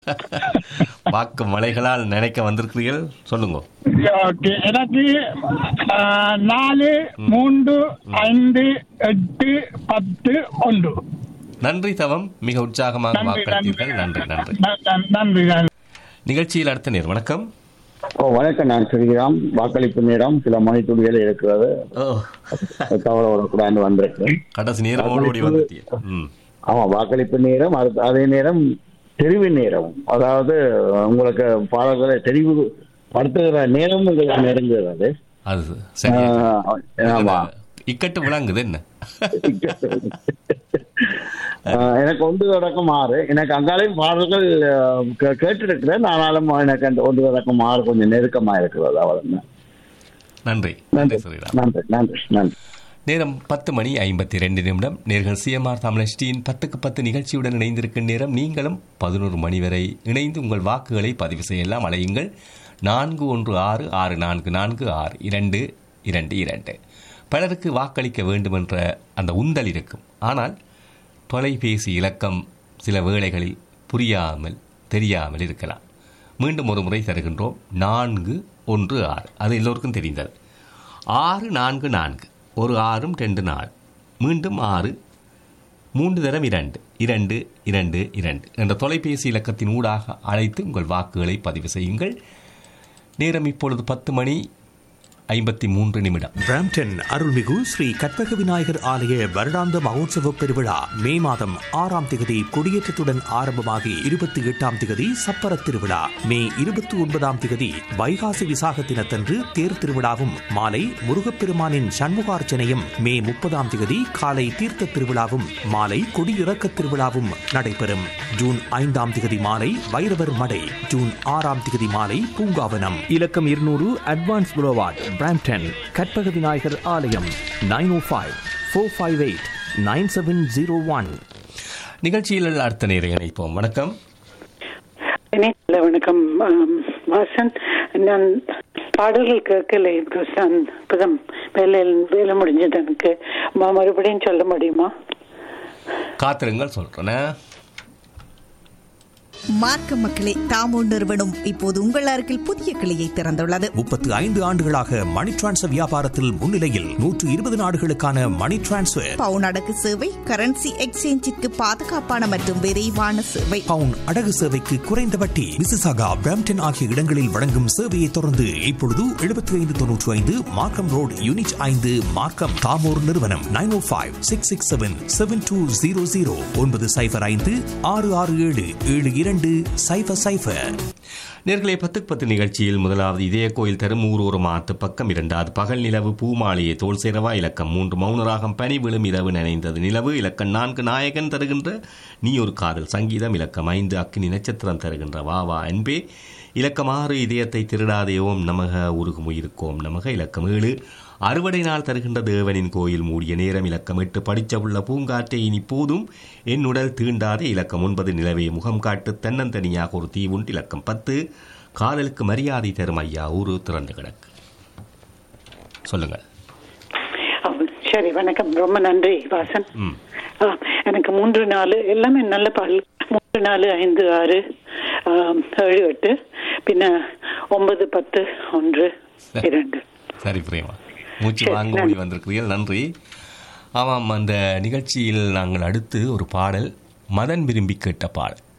வாக்கு மலைகளால் நினைக்க வந்திருக்கிறீர்கள் சொல்லுங்க ஓகே எனக்கு ஆ, நாலு மூன்று ஐந்து எட்டு பத்து ஒன்று நன்றி தவம் மிக உற்சாகமாக நன்றி வாக்களித்தீர்கள் நன்றி நன்றி ந- ந- நன்றி நன்றி நிகழ்ச்சியில் அடுத்த நேர் வணக்கம் ஓ வணக்கம் நான் ஸ்ரீராம் வாக்களிப்பு நேரம் சில மணித்துளிகள் இருக்கிறது ஓ தவற வரக்கூடாது வந்திருக்கேன் கடைசி நேரம் ஓடி வந்துட்டிய ம் ஆமா வாக்களிப்பு நேரம் அது- அதே நேரம் தெரிவு நேரம் அதாவது உங்களுக்கு பாடல்களை தெரிவு படுத்துகிற நேரம் உங்களுக்கு நெருங்குகிறது அது சரி ஆஹ், ஆமா இக்கட்டு விளங்குது என்ன ஆஹ், எனக்கு ஒன்று தொடக்கம் ஆறு எனக்கு அங்காலையும் பாடல்கள் ஆஹ், கே- கேட்டிருக்கிறேன் ஆனாலும் எனக்கு அந்த ஒன்று தொடக்கம் ஆறு கொஞ்சம் நெருக்கமா இருக்கிறது அவ்வளவு நன்றி நன்றி நன்றி ஸ்ரீராம் நன்றி நன்றி நன்றி நேரம் பத்து மணி ஐம்பத்தி ரெண்டு நிமிடம் நேர்கள் சிஎம்ஆர் தமிழஸ்டியின் பத்துக்கு பத்து நிகழ்ச்சியுடன் இணைந்திருக்கும் நேரம் நீங்களும் பதினோரு மணி வரை இணைந்து உங்கள் வாக்குகளை பதிவு செய்யலாம் அலையுங்கள் நான்கு ஒன்று ஆறு ஆறு நான்கு நான்கு ஆறு இரண்டு இரண்டு இரண்டு பலருக்கு வாக்களிக்க வேண்டுமென்ற அந்த உந்தல் இருக்கும் ஆனால் தொலைபேசி இலக்கம் சில வேளைகளில் புரியாமல் தெரியாமல் இருக்கலாம் மீண்டும் ஒரு முறை தருகின்றோம் நான்கு ஒன்று ஆறு அது எல்லோருக்கும் தெரிந்தது ஆறு நான்கு நான்கு ஒரு ஆறும் ரெண்டு நாலு மீண்டும் ஆறு மூன்று தரம் இரண்டு இரண்டு இரண்டு இரண்டு என்ற தொலைபேசி இலக்கத்தின் ஊடாக அழைத்து உங்கள் வாக்குகளை பதிவு செய்யுங்கள் நேரம் இப்பொழுது பத்து மணி ஐம்பத்தி மூன்று நிமிடம் பிராம்டன் அருள்மிகு ஸ்ரீ கற்பக விநாயகர் ஆலய வருடாந்த மகோத்சவ பெருவிழா மே மாதம் ஆறாம் திகதி கொடியேற்றத்துடன் ஆரம்பமாகி இருபத்தி எட்டாம் திகதி சப்பர திருவிழா மே இருபத்தி ஒன்பதாம் திகதி வைகாசி விசாக தினத்தன்று தேர் திருவிழாவும் மாலை முருகப்பெருமானின் சண்முகார்ச்சனையும் மே முப்பதாம் திகதி காலை தீர்த்த திருவிழாவும் மாலை கொடியிறக்க திருவிழாவும் நடைபெறும் ஜூன் ஐந்தாம் திகதி மாலை வைரவர் மடை ஜூன் ஆறாம் திகதி மாலை பூங்காவனம் இலக்கம் இருநூறு அட்வான்ஸ் புரோவாட் பிராம்டன் கற்பக விநாயகர் ஆலயம் nine o five four five eight nine seven zero one நிகழ்ச்சியில் அடுத்த நேரம் இணைப்போம் வணக்கம் இணையத்தில் வணக்கம் ஆம், வாசன் நான் பாடல்கள் கேட்கல பிகாஸ் நான் இப்பதான் வேலை வேலை முடிஞ்சது எனக்கு ம- மறுபடியும் சொல்ல முடியுமா காத்திருங்கள் சொல்றேன் மார்க்க மக்களே தாமோ நிறுவனம் இப்போது உங்கள் அருகில் புதிய கிளையை திறந்துள்ளது முப்பத்து ஐந்து ஆண்டுகளாக மணி டிரான்ஸ்ஃபர் வியாபாரத்தில் முன்னிலையில் நூற்று இருபது நாடுகளுக்கான மணி டிரான்ஸ்ஃபர் பவுன் அடகு சேவை கரன்சி எக்ஸ்சேஞ்சிற்கு பாதுகாப்பான மற்றும் விரைவான சேவை பவுன் அடகு சேவைக்கு குறைந்த வட்டி மிசிசாகா பிராம்டன் ஆகிய இடங்களில் வழங்கும் சேவையை தொடர்ந்து இப்பொழுது எழுபத்தி ஐந்து தொன்னூற்றி ஐந்து மார்க்கம் ரோடு யூனிட் ஐந்து மார்க்கம் தாமோர் நிறுவனம் nine o five six six seven seven two zero zero ஒன்பது சைஃபர் ஐந்து ஆறு ஆறு ஏழு ஏழு இரண்டு சைஃபர் சைஃபர் நேர்களே பத்துக்கு பத்து நிகழ்ச்சியில் முதலாவது இதய கோயில் தரும் ஊர் மாத்து பக்கம் இரண்டாவது பகல் நிலவு பூமாலையை தோல் சேரவா இலக்கம் மூன்று மௌனராகம் பனி விழும் இரவு நினைந்தது நிலவு இலக்கம் நான்கு நாயகன் தருகின்ற நீ ஒரு காதல் சங்கீதம் இலக்கம் ஐந்து அக்கினி நட்சத்திரம் தருகின்ற வா வா அன்பே இலக்கம் ஆறு இதயத்தை திருடாதே ஓம் நமக உருகும் உயிருக்கோம் நமக இலக்கம் ஏழு அறுவடை நாள் தருகின்ற தேவனின் கோயில் மூடிய நேரம் இலக்கம் எட்டு படிச்ச உள்ள பூங்காற்றை இனி போதும் என் உடல் தீண்டாதே இலக்கம் ஒன்பது நிலவே முகம் காட்டு தென்னந்தனியாக ஒரு தீவுண்டு இலக்கம் பத்து காதலுக்கு மரியாதை தரும் ஐயா ஊரு திறந்து கிடக்கு சொல்லுங்கள் ஆ, சரி வணக்கம் ரொம்ப நன்றி வாசன் ம் ஆ, எனக்கு மூன்று நாலு எல்லாமே நல்ல பாடல் மூன்று நாலு ஐந்து ஆறு ஆம், ஏழு எட்டு பின்ன ஒன்பது பத்து ஒன்று இரண்டு சரி பிரேமா மூச்சு சரி, வாங்க நன்றி. ஓடி வந்திருக்கிறீர்கள் நன்றி ஆமாம் அந்த நிகழ்ச்சியில் நாங்கள் அடுத்து ஒரு பாடல் மதன் விரும்பி கேட்ட பாடல்